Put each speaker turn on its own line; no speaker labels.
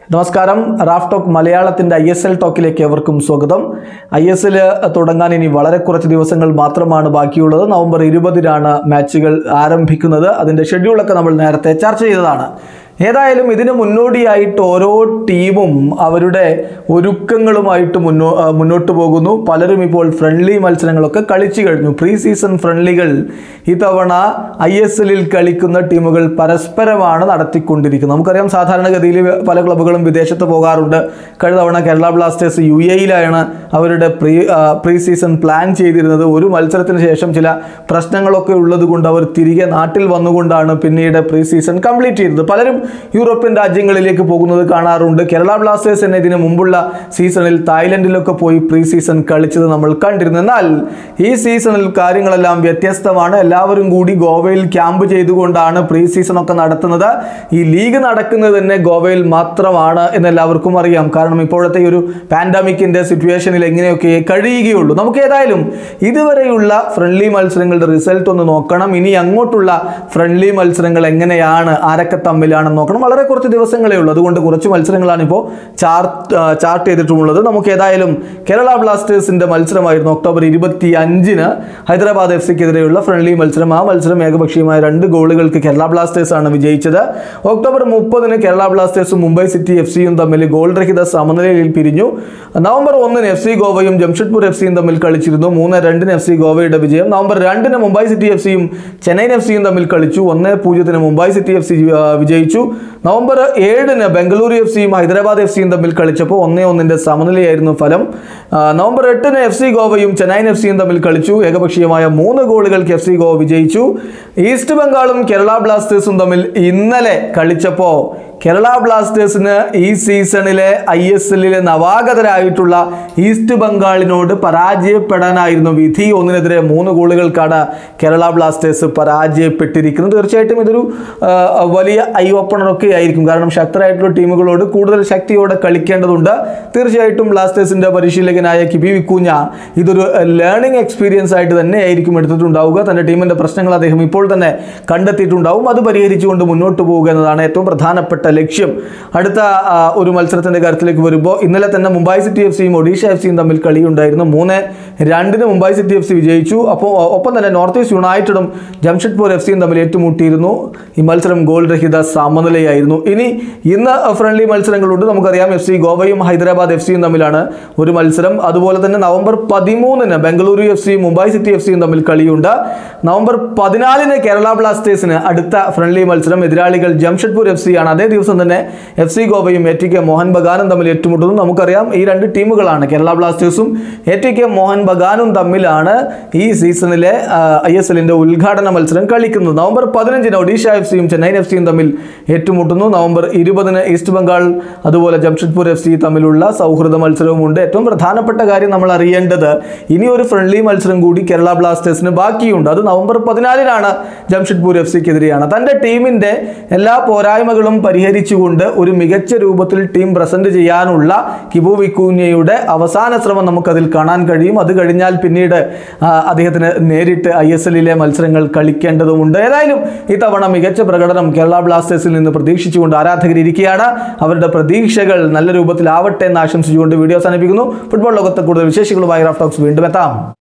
നമസ്കാരം Raf talk മലയാളത്തിൻ്റെ I S L ടോക്കിലേക്ക് എവർക്കും സ്വാഗതം ഐ എസ് എൽ തുടങ്ങാൻ ഇനി വളരെ കുറച്ച് ദിവസങ്ങൾ മാത്രമാണ് ബാക്കിയുള്ളത് നവംബർ ഇരുപതിനാണ് മാച്ചുകൾ ആരംഭിക്കുന്നത് അതിൻ്റെ ഷെഡ്യൂളൊക്കെ നമ്മൾ നേരത്തെ ചർച്ച ചെയ്തതാണ് ഏതായാലും ഇതിന് മുന്നോടിയായിട്ട് ഓരോ ടീമും അവരുടെ ഒരുക്കങ്ങളുമായിട്ട് മുന്നോ ആ, മുന്നോട്ട് പോകുന്നു പലരും ഇപ്പോൾ ഫ്രണ്ട്ലി മത്സരങ്ങളൊക്കെ കളിച്ചു കഴിഞ്ഞു പ്രീ സീസൺ ഫ്രണ്ട്ലികൾ ഇത്തവണ ഐ എസ് എല്ലിൽ കളിക്കുന്ന ടീമുകൾ പരസ്പരമാണ് നടത്തിക്കൊണ്ടിരിക്കുന്നത് നമുക്കറിയാം സാധാരണഗതിയിൽ പല ക്ലബ്ബുകളും വിദേശത്ത് പോകാറുണ്ട് കഴിഞ്ഞ തവണ കേരള ബ്ലാസ്റ്റേഴ്സ് യു എയിലാണ് അവരുടെ പ്രീ ആ, പ്രീ സീസൺ പ്ലാൻ ചെയ്തിരുന്നത് ഒരു മത്സരത്തിന് ശേഷം ചില പ്രശ്നങ്ങളൊക്കെ ഉള്ളത് കൊണ്ട് അവർ തിരികെ നാട്ടിൽ വന്നുകൊണ്ടാണ് പിന്നീട് പ്രീ സീസൺ കംപ്ലീറ്റ് ചെയ്തത് പലരും യൂറോപ്യൻ രാജ്യങ്ങളിലേക്ക് പോകുന്നത് കാണാറുണ്ട് കേരള ബ്ലാസ്റ്റേഴ്സ് തന്നെ ഇതിന് മുമ്പുള്ള സീസണിൽ തായ്ലൻഡിലൊക്കെ പോയി പ്രീ സീസൺ കളിച്ചത് നമ്മൾ കണ്ടിരുന്നു എന്നാൽ ഈ സീസണിൽ കാര്യങ്ങളെല്ലാം വ്യത്യസ്തമാണ് എല്ലാവരും കൂടി ഗോവയിൽ ക്യാമ്പ് ചെയ്തുകൊണ്ടാണ് പ്രീ സീസൺ ഒക്കെ നടത്തുന്നത് ഈ ലീഗ് നടക്കുന്നത് തന്നെ ഗോവയിൽ മാത്രമാണ് എന്ന് എല്ലാവർക്കും അറിയാം കാരണം ഇപ്പോഴത്തെ ഈ ഒരു പാൻഡമിക്കിന്റെ സിറ്റുവേഷനിൽ എങ്ങനെയൊക്കെ കഴിയുകയുള്ളൂ നമുക്ക് ഏതായാലും ഇതുവരെയുള്ള ഫ്രണ്ട്ലി മത്സരങ്ങളുടെ റിസൾട്ട് ഒന്ന് നോക്കണം ഇനി അങ്ങോട്ടുള്ള ഫ്രണ്ട്ലി മത്സരങ്ങൾ എങ്ങനെയാണ് ആരൊക്കെ തമ്മിലാണെന്ന് നോക്കണം വളരെ കുറച്ച് ദിവസങ്ങളേ ഉള്ളൂ അതുകൊണ്ട് കുറച്ച് മത്സരങ്ങളാണ് ഇപ്പോൾ ചാർട്ട് ചാർട്ട് ചെയ്തിട്ടുമുള്ളത് നമുക്ക് ഏതായാലും കേരള ബ്ലാസ്റ്റേഴ്സിന്റെ മത്സരമായിരുന്നു ഒക്ടോബർ ഇരുപത്തി അഞ്ചിന് ഹൈദരാബാദ് എഫ് സിക്കെതിരെയുള്ള ഫ്രണ്ട്ലി മത്സരം ആ മത്സരം ഏകപക്ഷീയമായ രണ്ട് ഗോളുകൾക്ക് കേരള ബ്ലാസ്റ്റേഴ്സ് ആണ് വിജയിച്ചത് ഒക്ടോബർ മുപ്പതിന് കേരള ബ്ലാസ്റ്റേഴ്സും മുംബൈ സിറ്റി എഫ് സിയും തമ്മിൽ ഗോൾ രഹിത സമനിലയിൽ പിരിഞ്ഞു നവംബർ ഒന്നിന് എഫ് സി ഗോവയും ജംഷഡ്പൂർ എഫ് സിയും തമ്മിൽ കളിച്ചിരുന്നു മൂന്ന് രണ്ടിന് എഫ് സി ഗോവയുടെ വിജയം നവംബർ രണ്ടിന് മുംബൈ സിറ്റി എഫ് സിയും ചെന്നൈയിൻ എഫ് സിയും തമ്മിൽ കളിച്ചു ഒന്ന് പൂജ്യത്തിന് മുംബൈ സിറ്റി എഫ് സി വിജയിച്ചു നവംബർ ഏഴിന് ബംഗളൂരു എഫ് സിയും ഹൈദരാബാദ് എഫ് സിയും തമ്മിൽ കളിച്ചപ്പോൾ ഒന്നേ ഒന്നിന്റെ സമനിലയായിരുന്നു ഫലം ആ, നവംബർ എട്ടിന് എഫ് സി ഗോവയും ചെന്നൈയിൻ എഫ് സിയും തമ്മിൽ കളിച്ചു ഏകപക്ഷീയമായ മൂന്ന് ഗോളുകൾക്ക് എഫ് സി ഗോവ വിജയിച്ചു ഈസ്റ്റ് ബംഗാളും കേരള ബ്ലാസ്റ്റേഴ്സും തമ്മിൽ ഇന്നലെ കളിച്ചപ്പോൾ കേരള ബ്ലാസ്റ്റേഴ്സിന് ഈ സീസണിലെ ഐ എസ് എല്ലിലെ നവാഗതരായിട്ടുള്ള ഈസ്റ്റ് ബംഗാളിനോട് പരാജയപ്പെടാനായിരുന്നു വിധി ഒന്നിനെതിരെ മൂന്ന് ഗോളുകൾക്കാണ് കേരള ബ്ലാസ്റ്റേഴ്സ് പരാജയപ്പെട്ടിരിക്കുന്നത് തീർച്ചയായിട്ടും ഇതൊരു ആ, വലിയ ഐ ഓപ്പണറൊക്കെ ആയിരിക്കും കാരണം ശക്തരായിട്ടുള്ള ടീമുകളോട് കൂടുതൽ ശക്തിയോടെ കളിക്കേണ്ടതുണ്ട് തീർച്ചയായിട്ടും ബ്ലാസ്റ്റേഴ്സിന്റെ പരിശീലകനായ കിബി വിക്കൂഞ്ഞ ഇതൊരു ലേണിംഗ് എക്സ്പീരിയൻസ് ആയിട്ട് തന്നെ ആയിരിക്കും എടുത്തിട്ടുണ്ടാവുക തന്റെ ടീമിന്റെ പ്രശ്നങ്ങൾ അദ്ദേഹം ഇപ്പോൾ തന്നെ കണ്ടെത്തിയിട്ടുണ്ടാവും അത് പരിഹരിച്ചുകൊണ്ട് മുന്നോട്ട് പോവുക എന്നതാണ് ഏറ്റവും പ്രധാനപ്പെട്ട ലക്ഷ്യം അടുത്ത ആ, ഒരു മത്സരത്തിന്റെ കാര്യത്തിലേക്ക് വരുമ്പോൾ ഇന്നലെ തന്നെ മുംബൈ സിറ്റി എഫ് സിയും ഒഡീഷ എഫ് സിയും തമ്മിൽ കളിയുണ്ടായിരുന്നു മൂന്ന് രണ്ടിന് മുംബൈ സിറ്റി എഫ് സി വിജയിച്ചു അപ്പോൾ ഒപ്പം തന്നെ നോർത്ത് ഈസ്റ്റ് യുണൈറ്റഡും ജംഷഡ്പൂർ എഫ് സിയും തമ്മിൽ ഏറ്റുമുട്ടിയിരുന്നു ഈ മത്സരം ഗോൾ രഹിത സമനിലയായിരുന്നു ഇനി ഇന്ന് ഫ്രണ്ട്ലി മത്സരങ്ങളുണ്ട് നമുക്കറിയാം എഫ് സി ഗോവയും ഹൈദരാബാദ് എഫ് സിയും തമ്മിലാണ് ഒരു മത്സരം അതുപോലെ തന്നെ നവംബർ പതിമൂന്നിന് ബംഗളൂരു എഫ് സിയും മുംബൈ സിറ്റി എഫ് സിയും തമ്മിൽ കളിയുണ്ട് നവംബർ പതിനാലിന് കേരള ബ്ലാസ്റ്റേഴ്സിന് അടുത്ത ഫ്രണ്ട്ലി മത്സരം എതിരാളികൾ ജംഷഡ്പൂർ എഫ് സി ആണ് അതേ ദിവസം തന്നെ എഫ് സി ഗോവയും എ ടി കെ മോഹൻ ബഗാനും തമ്മിൽ ഏറ്റുമുട്ടുന്നു നമുക്കറിയാം ഈ രണ്ട് ടീമുകളാണ് കേരള ബ്ലാസ്റ്റേഴ്സും എ ടി കെ മോഹൻ ബഗാനും തമ്മിലാണ് ഈ സീസണിലെ ഐ എസ് എല്ലിന്റെ ഉദ്ഘാടന മത്സരം കളിക്കുന്നത് നവംബർ പതിനഞ്ചിന് ഒഡീഷ എഫ് സിയും ചെന്നൈയിൻ എഫ് സിയും തമ്മിൽ ഏറ്റുമുട്ടുന്നു നവംബർ ഇരുപതിന് ഈസ്റ്റ് ബംഗാൾ അതുപോലെ ജംഷഡ്പൂർ എഫ് സി തമ്മിലുള്ള സൗഹൃദ മത്സരവുമുണ്ട് ഏറ്റവും പ്രധാനപ്പെട്ട കാര്യം നമ്മൾ അറിയേണ്ടത് ഇനി ഒരു ഫ്രണ്ട്ലി മത്സരം കൂടി കേരള ബ്ലാസ്റ്റേഴ്സിന് ബാക്കിയുണ്ട് അത് നവംബർ പതിനാലിനാണ് ജംഷഡ്പൂർ എഫ് സിക്കെതിരെയാണ് തൻ്റെ ടീമിൻ്റെ എല്ലാ പോരായ്മകളും പരിഹരിച്ചുകൊണ്ട് ഒരു മികച്ച രൂപത്തിൽ ടീം പ്രസന്റ് ചെയ്യാനുള്ള കിബു വിക്കൂഞ്ഞയുടെ അവസാന ശ്രമം നമുക്കതിൽ കാണാൻ കഴിയും അത് കഴിഞ്ഞാൽ പിന്നീട് ആ, അദ്ദേഹത്തിന് നേരിട്ട് ഐ എസ് എല്ലിലെ മത്സരങ്ങൾ കളിക്കേണ്ടതുമുണ്ട് ഏതായാലും ഇത്തവണ മികച്ച പ്രകടനം കേരള ബ്ലാസ്റ്റേഴ്സിൽ നിന്ന് പ്രതീക്ഷിച്ചുകൊണ്ട് ആരാധകരിരിക്കുകയാണ് അവരുടെ പ്രതീക്ഷകൾ നല്ല രൂപത്തിലാവട്ടെ എന്ന് ആശംസിച്ചുകൊണ്ട് വീഡിയോ അവസാനിപ്പിക്കുന്നു ഫുട്ബോൾ ലോകത്തെ കൂടുതൽ വിശേഷങ്ങളുമായി റാഫ് ടോക്സ് വീണ്ടും എത്താം